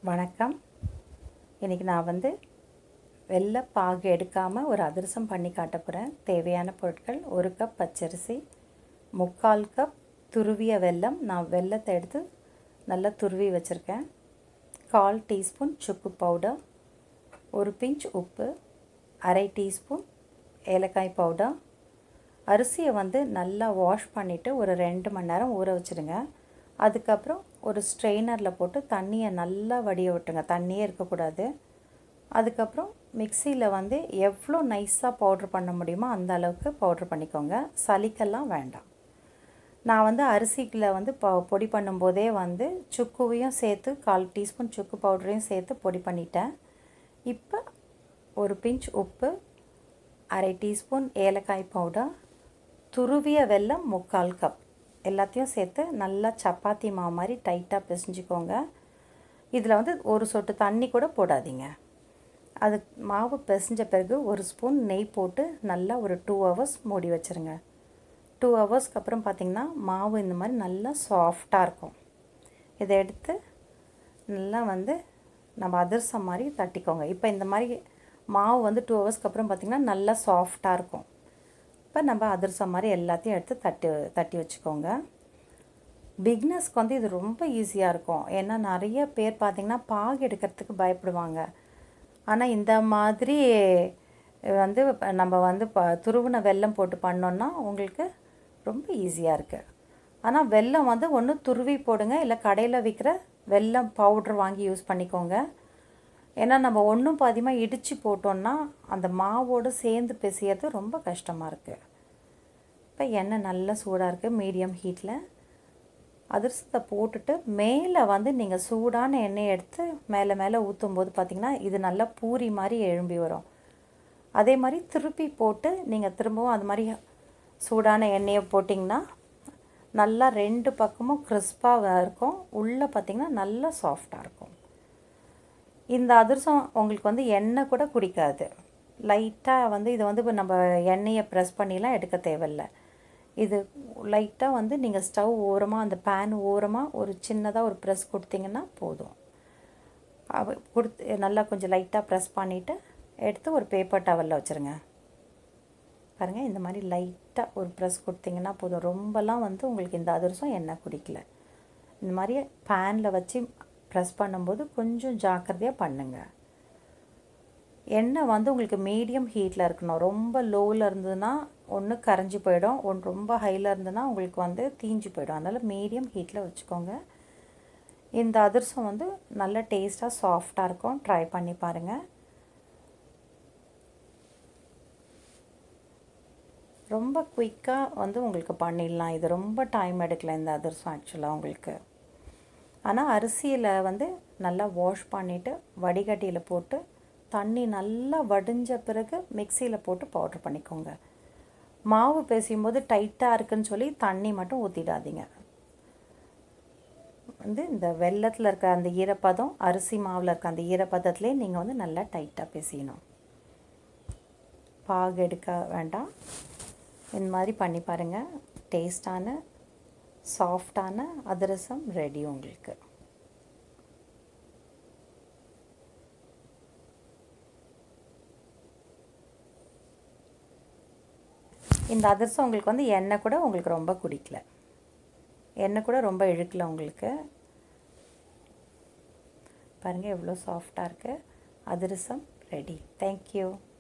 வணக்கம் இன்றைக்கி நான் வந்து வெள்ளை பாகு எடுக்காமல் ஒரு அதிரசம் பண்ணி காட்ட போகிறேன் தேவையான பொருட்கள் ஒரு கப் பச்சரிசி முக்கால் கப் துருவிய வெல்லம் நான் வெல்லத்தை எடுத்து நல்லா துருவி வச்சுருக்கேன் கால் டீஸ்பூன் சுக்கு பவுடர் ஒரு பிஞ்ச் உப்பு அரை டீஸ்பூன் ஏலக்காய் பவுடர் அரிசியை வந்து நல்லா வாஷ் பண்ணிவிட்டு ஒரு ரெண்டு மணி நேரம் ஊற வச்சுருங்க அதுக்கப்புறம் ஒரு ஸ்ட்ரெயினரில் போட்டு தண்ணியை நல்லா வடிய விட்டுங்க தண்ணியே இருக்கக்கூடாது அதுக்கப்புறம் மிக்சியில் வந்து எவ்வளோ நைஸாக பவுட்ரு பண்ண முடியுமோ அந்த அளவுக்கு பவுட்ரு பண்ணிக்கோங்க சலிக்கெல்லாம் வேண்டாம் நான் வந்து அரிசிக்கில் வந்து ப பொடி பண்ணும்போதே வந்து சுக்குவையும் சேர்த்து கால் டீஸ்பூன் சுக்கு பவுடரையும் சேர்த்து பொடி பண்ணிட்டேன் இப்போ ஒரு பிஞ்ச் உப்பு அரை டீஸ்பூன் ஏலக்காய் பவுடர் துருவிய வெல்லம் முக்கால் கப் எல்லாத்தையும் சேர்த்து நல்லா சப்பாத்தி மாவு மாதிரி டைட்டாக பிசைஞ்சுக்கோங்க இதில் வந்து ஒரு சொட்டு தண்ணி கூட போடாதீங்க அது மாவு பிசைஞ்ச பிறகு ஒரு ஸ்பூன் நெய் போட்டு நல்லா ஒரு டூ ஹவர்ஸ் மூடி வச்சுருங்க டூ ஹவர்ஸ்க்கு அப்புறம் பார்த்திங்கன்னா மாவு இந்த மாதிரி நல்லா சாஃப்டாக இருக்கும் இதை எடுத்து நல்லா வந்து நம்ம அதிரசம் மாதிரி தட்டிக்கோங்க இப்போ இந்த மாதிரி மாவு வந்து டூ ஹவர்ஸ்க்கு அப்புறம் பார்த்திங்கன்னா நல்லா சாஃப்டாக இருக்கும் இப்போ நம்ம அதிரசம் மாதிரி எல்லாத்தையும் எடுத்து தட்டி தட்டி வச்சுக்கோங்க பிக்னஸ்க்கு வந்து இது ரொம்ப ஈஸியாக இருக்கும் ஏன்னா நிறைய பேர் பார்த்திங்கன்னா பாகு எடுக்கிறதுக்கு பயப்படுவாங்க ஆனால் இந்த மாதிரி வந்து நம்ம வந்து ப துருவின வெல்லம் போட்டு பண்ணோன்னா உங்களுக்கு ரொம்ப ஈஸியாக இருக்குது ஆனால் வெல்லம் வந்து ஒன்று துருவி போடுங்க இல்லை கடையில் விற்கிற வெல்லம் பவுட்ரு வாங்கி யூஸ் பண்ணிக்கோங்க ஏன்னா நம்ம ஒன்றும் பாதியமாக இடித்து போட்டோன்னா அந்த மாவோடு சேர்ந்து பிசையறது ரொம்ப கஷ்டமாக இருக்குது இப்போ எண்ணெய் நல்லா சூடாக இருக்குது மீடியம் ஹீட்டில் அதிர்சத்தை போட்டுட்டு மேலே வந்து நீங்கள் சூடான எண்ணெயை எடுத்து மேலே மேலே ஊற்றும் போது பார்த்திங்கன்னா இது நல்லா பூரி மாதிரி எழும்பி வரும் அதே மாதிரி திருப்பி போட்டு நீங்கள் திரும்பவும் அது மாதிரி சூடான எண்ணெயை போட்டிங்கன்னா நல்லா ரெண்டு பக்கமும் கிறிஸ்பாக இருக்கும் உள்ளே பார்த்திங்கன்னா நல்லா சாஃப்டாக இருக்கும் இந்த அதிரசம் உங்களுக்கு வந்து எண்ணெய் கூட குடிக்காது லைட்டாக வந்து இதை வந்து இப்போ நம்ம எண்ணெயை ப்ரெஸ் பண்ணிலாம் எடுக்க தேவையில்ல இது லைட்டாக வந்து நீங்கள் ஸ்டவ் ஓரமாக அந்த பேன் ஓரமாக ஒரு சின்னதாக ஒரு ப்ரெஸ் கொடுத்தீங்கன்னா போதும் கொடுத்து நல்லா கொஞ்சம் லைட்டாக ப்ரெஸ் பண்ணிவிட்டு எடுத்து ஒரு பேப்பர் டவலில் வச்சுருங்க பாருங்கள் இந்த மாதிரி லைட்டாக ஒரு ப்ரெஸ் கொடுத்தீங்கன்னா போதும் ரொம்பலாம் வந்து உங்களுக்கு இந்த அதிரசம் எண்ணெய் குடிக்கல இந்த மாதிரி பேனில் வச்சு ப்ரெஸ் பண்ணும்போது கொஞ்சம் ஜாக்கிரதையாக பண்ணுங்கள் எண்ணெய் வந்து உங்களுக்கு மீடியம் ஹீட்டில் இருக்கணும் ரொம்ப லோவில் இருந்ததுன்னா ஒன்று கரைஞ்சி போயிடும் ஒன்று ரொம்ப ஹையில் இருந்ததுன்னா உங்களுக்கு வந்து தீஞ்சு போயிடும் அதனால் மீடியம் ஹீட்டில் வச்சுக்கோங்க இந்த அதிரசம் வந்து நல்ல டேஸ்ட்டாக சாஃப்டாக இருக்கும் ட்ரை பண்ணி பாருங்கள் ரொம்ப குயிக்காக வந்து உங்களுக்கு பண்ணிடலாம் இது ரொம்ப டைம் எடுக்கல இந்த அதிரசம் ஆக்சுவலாக உங்களுக்கு ஆனால் அரிசியில் வந்து நல்லா வாஷ் பண்ணிவிட்டு வடிகட்டியில் போட்டு தண்ணி நல்லா வடிஞ்ச பிறகு மிக்சியில் போட்டு பவுட்ரு பண்ணிக்கோங்க மாவு பேசும்போது டைட்டாக இருக்குன்னு சொல்லி தண்ணி மட்டும் ஊற்றிடாதீங்க வந்து இந்த வெள்ளத்தில் இருக்க அந்த ஈரப்பதம் அரிசி மாவில் இருக்க அந்த ஈரப்பதத்துலேயே நீங்கள் வந்து நல்லா டைட்டாக பேசிக்கணும் பாகு எடுக்க வேண்டாம் இந்த மாதிரி பண்ணி பாருங்கள் டேஸ்டான சாஃப்டான அதிரசம் ரெடி உங்களுக்கு இந்த அதிரசம் உங்களுக்கு வந்து எண்ணெய் கூட உங்களுக்கு ரொம்ப குடிக்கல எண்ணெய் கூட ரொம்ப இழுக்கல உங்களுக்கு பாருங்கள் எவ்வளோ சாஃப்டாக இருக்குது அதிரசம் ரெடி தேங்க்யூ